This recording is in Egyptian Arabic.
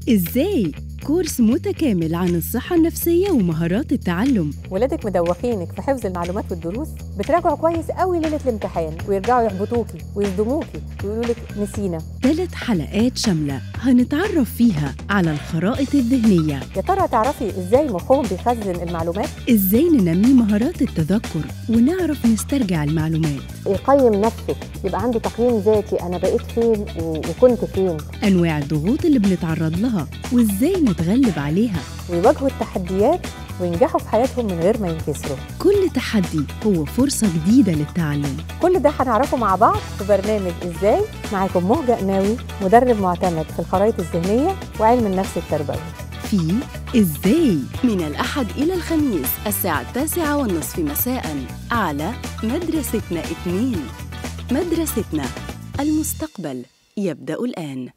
إزاي؟ كورس متكامل عن الصحة النفسية ومهارات التعلم ولادك مدوخينك في حفظ المعلومات والدروس بتراجعوا كويس قوي ليله الامتحان ويرجعوا يحبطوكي ويصدموكي ويقولوا لك نسينا ثلاث حلقات شاملة هنتعرف فيها على الخرائط الذهنية يا ترى تعرفي ازاي مخهم بيخزن المعلومات إزاي ننمي مهارات التذكر ونعرف نسترجع المعلومات يقيم نفسه يبقى عنده تقييم ذاتي انا بقيت فين و- وكنت فين أنواع الضغوط اللي بنتعرض لها وإزاي نتغلب عليها ويواجهوا التحديات وينجحوا في حياتهم من غير ما ينكسروا كل تحدي هو فرصة جديدة للتعلم كل ده هنعرفه مع بعض في برنامج ازاي معاكم مهجة قناوي مدرب معتمد في الخرائط الذهنية وعلم النفس التربوي في إزاي من الأحد إلى الخميس الساعة التاسعة والنصف مساء على مدرستنا اثنين مدرستنا المستقبل يبدأ الآن